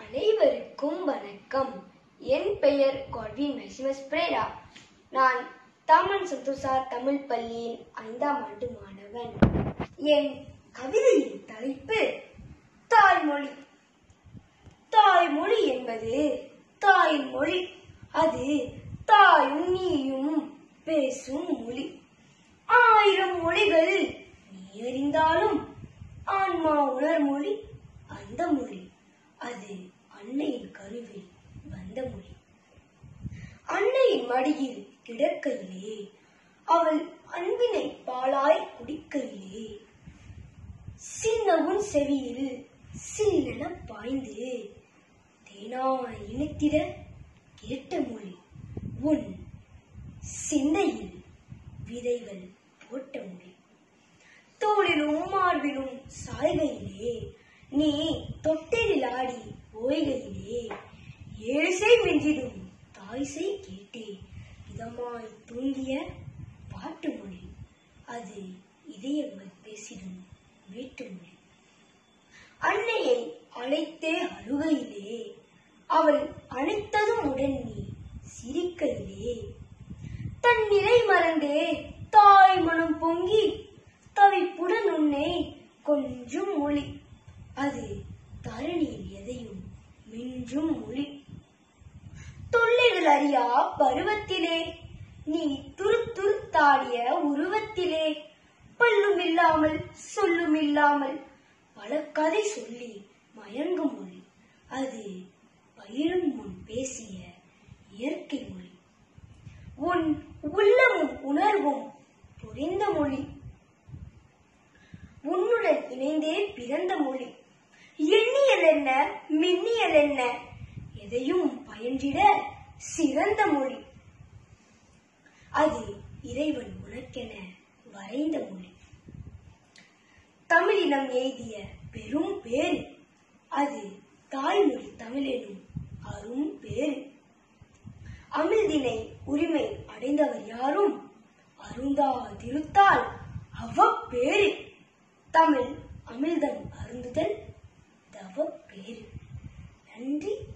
அனைவருக்கும் வணக்கம் என் பெயர் காட்வின் மைசிமஸ் பிரேரா நான் தாமன் சந்தோஷார் தமிழ் பள்ளியின் ஐந்தாம் ஆண்டு மாணவன் என் கவிதையின் தலைப்பு தாய்மொழி தாய்மொழி என்பது தாய்மொழி அது தாயும் நீயும் பேசும் மொழி ஆயிரம் மொழிகள் நீ அறிந்தாலும் ஆன்மா உணர் மொழி அந்த மொழி அது அன்னையின் கருவில் வந்த மொழி அன்னையின் மடியில் கிடக்கையிலே அவள் அன்பினை பாலாய் குடிக்கையிலே சின்னவுன் செவியில் சில்லென பாய்ந்து தேனாய் இணைத்திட கேட்ட மொழி உன் சிந்தையில் விதைகள் போட்ட மொழி தோளிலும் மார்பிலும் சாய்கையிலே நீ தொட்டிலில் ஆடி ஓய்கையிலே ஏழ்சை வென்றிடும் தாய்சை கேட்டே இதமாய் தூங்கிய பாட்டு மொழி அது இதயங்கள் பேசிடும் வீட்டு மொழி அன்னையை அழைத்தே அழுகையிலே அவள் அழைத்ததும் உடன் நீ சிரிக்கையிலே தன் நிலை மறந்தே தாய் மனம் பொங்கி தவிப்புடன் உன்னை கொஞ்சும் மொழி அது தரணியில் எதையும் மிஞ்சும் மொழி தொல்லைகள் அறியா பருவத்திலே நீ துரு துருத்தாடிய உருவத்திலே பல்லும் இல்லாமல் சொல்லும் இல்லாமல் பல கதை சொல்லி மயங்கும் மொழி அது பயிரும் முன் பேசிய இயற்கை மொழி உன் உள்ளமும் உணர்வும் புரிந்த மொழி உன்னுடன் இணைந்தே பிறந்த மொழி எண்ணியல் என்ன மின்னியல் என்ன எதையும் பயின்றிட சிறந்த மொழி அது இறைவன் உனக்கென வரைந்த மொழி தமிழினம் எய்திய பெரும் பேரு அது தாய்மொழி தமிழெனும் அரும் பேரு அமிழ்தினை உரிமை அடைந்தவர் யாரும் அருந்தாதிருத்தால் அவ்வப்பேரு தமிழ் அமிழ்தம் அருந்துதல் தவப்பேரு நன்றி